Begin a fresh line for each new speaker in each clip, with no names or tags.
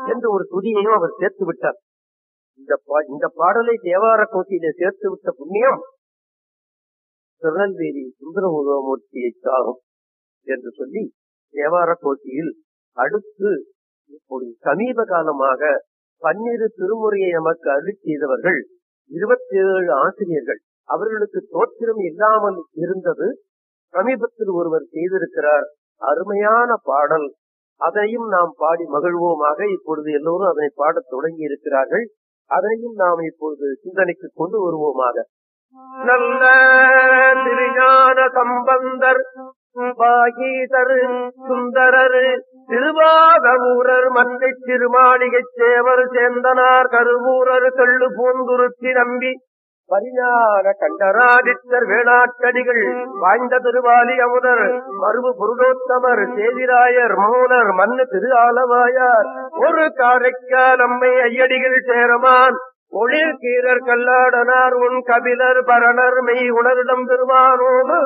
என்று ஒரு துதியையும் அவர் சேர்த்து விட்டார் இந்த பா- இந்த பாடலை தேவார கோட்டியிலே சேர்த்து விட்ட புண்ணியம் திருநெல்வேலி சுந்தரமுகமூர்த்தியை சாகும் என்று சொல்லி தேவார கோட்டியில் அடுத்து இப்பொழுது சமீப காலமாக பன்னிரு திருமுறையை நமக்கு அருள் செய்தவர்கள் இருபத்தி ஏழு ஆசிரியர்கள் அவர்களுக்கு தோற்றம் இல்லாமல் இருந்தது சமீபத்தில் ஒருவர் செய்திருக்கிறார் அருமையான பாடல் அதையும் நாம் பாடி மகிழ்வோமாக இப்பொழுது எல்லோரும் அதனை பாடத் தொடங்கி இருக்கிறார்கள் அதையும் நாம் இப்பொழுது சிந்தனைக்கு கொண்டு வருவோமாக நல்ல திருஞான சம்பந்தர் பாகீதர் சுந்தரர் திருவாதூரர் மன்னை திருமாளிகை சேவர் சேந்தனார் கருவூரர் கள்ளு பூந்துருத்தி நம்பி பரிஞான கண்டராதித்தர் வேளாட்டடிகள் வாய்ந்த திருவாலி அமுதர் மருவு புருடோத்தமர் சேதிராயர் மூலர் மண்ணு திரு ஆலவாயார் ஒரு காரைக்கால் அம்மை ஐயடிகள் சேரமான் ஒளிர் கீரர் கல்லாடனார் உன் கபிலர் பரணர் மெய் உணரிடம் பெருமானோடு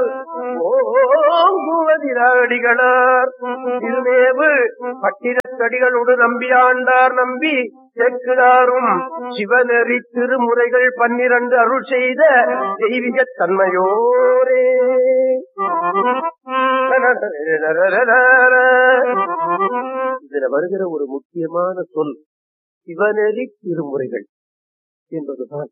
ஓங்குவதிராடிகளார் திருமேவு பட்டினத்தடிகளோடு நம்பி ஆண்டார் நம்பி செக்குதாரும் சிவநெறி திருமுறைகள் பன்னிரண்டு அருள் செய்த தெய்வீக தன்மையோரே இதுல வருகிற ஒரு முக்கியமான சொல் சிவநெறி திருமுறைகள் என்பதுதான்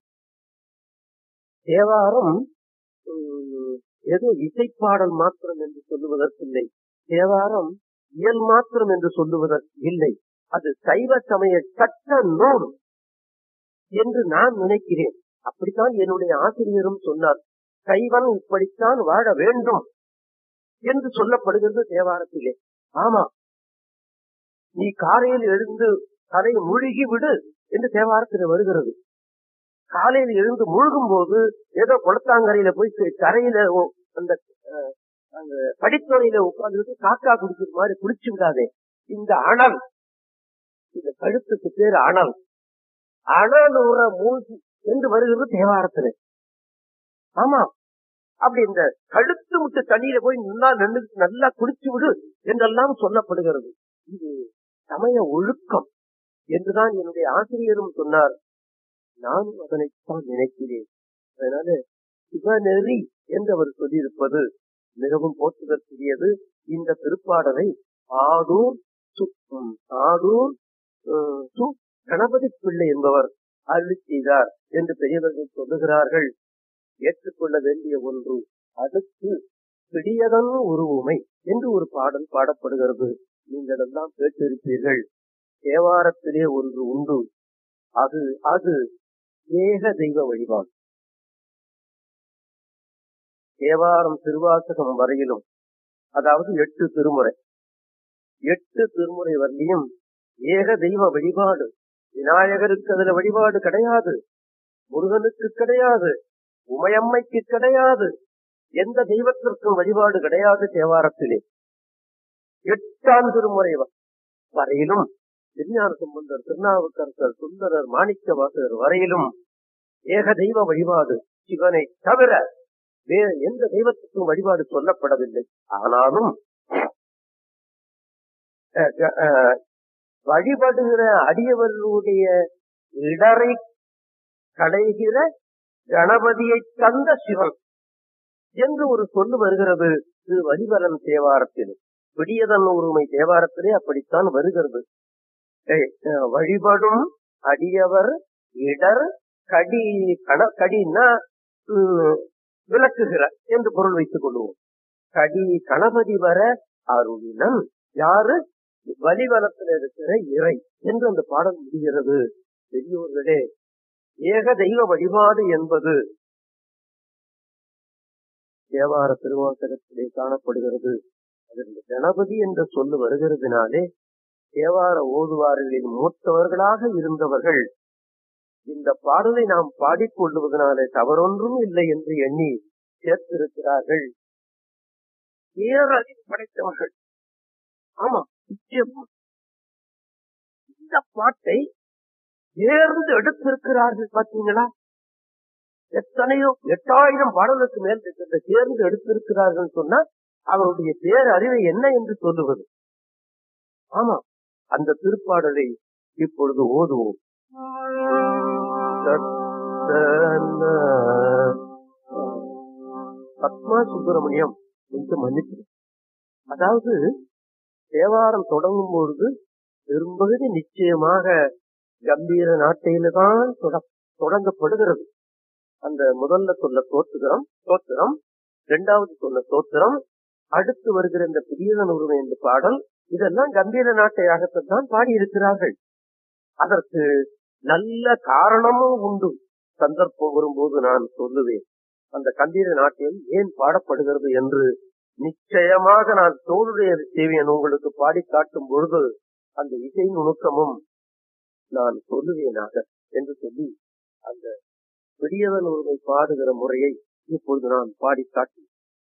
தேவாரம் உம், ஏதோ இசைப்பாடல் மாத்திரம் என்று சொல்லுவதற்கில்லை தேவாரம் இயல் மாத்திரம் என்று சொல்லுவதற்கு இல்லை அது சைவ சமய சட்ட நூல் என்று நான் நினைக்கிறேன் அப்படித்தான் என்னுடைய ஆசிரியரும் சொன்னார் சைவன் இப்படித்தான் வாழ வேண்டும் என்று சொல்லப்படுகிறது தேவாரத்திலே ஆமா நீ காலையில் எழுந்து தலை முழுகி விடு என்று தேவாரத்தில் வருகிறது காலையில் எழுந்து முழுகும் போது ஏதோ குளத்தாங்கரையில போய் க- கரையில ஓ- அந்த அஹ், அந்த படித்துறையில உட்கார்ந்துட்டு காக்கா குடிக்கிற மாதிரி குடிச்சு விடாதே இந்த அனல் இந்த கழுத்துக்கு பேர் அனல் அனல் உற மூழ்கி என்று வருகிறது தேவாரத்துல ஆமா அப்படி இந்த கழுத்து முட்டு தண்ணியில போய் நல்லா நின்று நல்லா குடிச்சு விடு என்றெல்லாம் சொல்லப்படுகிறது இது சமய ஒழுக்கம் என்றுதான் என்னுடைய ஆசிரியரும் சொன்னார் நானும் அதனைத்தான் நினைக்கிறேன் அதனால சிவநெறி என்று அவர் சொல்லியிருப்பது மிகவும் போற்றுதற்குரியது இந்த திருப்பாடலை ஆடூர் சு- ம், ஆடூர் அஹ், சு கணபதி பிள்ளை என்பவர் அருள் செய்தார் என்று பெரியவர்கள் சொல்லுகிறார்கள் ஏற்றுக்கொள்ள வேண்டிய ஒன்று அடுத்து பிடியதன் உருவுமை என்று ஒரு பாடல் பாடப்படுகிறது நீங்கள் எல்லாம் கேட்டிருப்பீர்கள் தேவாரத்திலே ஒன்று உண்டு அது அது ஏக தெய்வ வழிபாடு தேவாரம் திருவாசகம் வரையிலும் அதாவது எட்டு திருமுறை எட்டு திருமுறை வரலையும் ஏக தெய்வ வழிபாடு விநாயகருக்கு அதுல வழிபாடு கிடையாது முருகனுக்கு கிடையாது உமையம்மைக்கு கிடையாது எந்த தெய்வத்திற்கும் வழிபாடு கிடையாது தேவாரத்திலே எட்டாம் திருமுறை வ- வரையிலும் திருஞான சம்பந்தர் திருநாவுக்கரசர் சுந்தரர் மாணிக்க வாசகர் வரையிலும் ஏக தெய்வ வழிபாடு சிவனை தவிர வேறு எந்த தெய்வத்துக்கும் வழிபாடு சொல்லப்படவில்லை ஆனாலும் அஹ், அஹ், வழிபடுகிற அடியவர்களுடைய இடரை களைகிற கணபதியை தந்த சிவன் என்று ஒரு சொல்லு வருகிறது இது வழிபலன் தேவாரத்தில் விடியதன் உரிமை தேவாரத்திலே அப்படித்தான் வருகிறது ஏய், அஹ், வழிபடும் அடியவர் இடர் கடி கண கடின்னா ம், விளக்குகிற என்று பொருள் வைத்துக் கொள்வோம் கடி கணபதி வர அருளினன் யாரு வலிவலத்தில் இருக்கிற இறை என்று அந்த பாடல் முடிகிறது பெரியோர்களே ஏக தெய்வ வழிபாடு என்பது தேவார திருவாசகத்திலே காணப்படுகிறது அதில் கணபதி என்ற சொல்லு வருகிறதுனாலே தேவார ஓதுவார்களின் மூத்தவர்களாக இருந்தவர்கள் இந்த பாடலை நாம் பாடிக்கொள்வதனாலே தவறொன்றும் இல்லை என்று எண்ணி சேர்த்திருக்கிறார்கள் பேரறிவு படைத்தவர்கள் ஆமா நிச்சயமா இந்த பாட்டை தேர்ந்து எடுத்திருக்கிறார்கள் பாத்தீங்களா எத்தனையோ எட்டாயிரம் பாடலுக்கு மேல் இருக்கிறத தேர்ந்து எடுத்திருக்கிறார்கள் சொன்னா அவருடைய பேரறிவை என்ன என்று சொல்லுவது ஆமா அந்த திருப்பாடலை இப்பொழுது ஓதுவோம் பத்மா சுப்பிரமணியம் என்று மன்னிச்சு அதாவது தேவாரம் தொடங்கும் பொழுது பெரும்பகுதி நிச்சயமாக கம்பீர நாட்டையில தான் தொடங்கப்படுகிறது அந்த முதல்ல சொல்ல தோற்றுகிறோம் தோத்திரம் இரண்டாவது சொன்ன தோத்திரம் அடுத்து வருகிற இந்த பிரியதன் உரிமை என்ற பாடல் இதெல்லாம் கம்பீர நாட்டையாகத்தான் பாடியிருக்கிறார்கள் அதற்கு நல்ல காரணமும் உண்டு சந்தர்ப்பம் வரும்போது நான் சொல்லுவேன் அந்த கம்பீர நாட்டியம் ஏன் பாடப்படுகிறது என்று நிச்சயமாக நான் தோளுடைய சேவியன் உங்களுக்கு பாடி காட்டும் பொழுது அந்த இசை நுணுக்கமும் நான் சொல்லுவேனாக என்று சொல்லி அந்த பெரியவன் ஒருமை பாடுகிற முறையை இப்பொழுது நான் பாடி காட்டி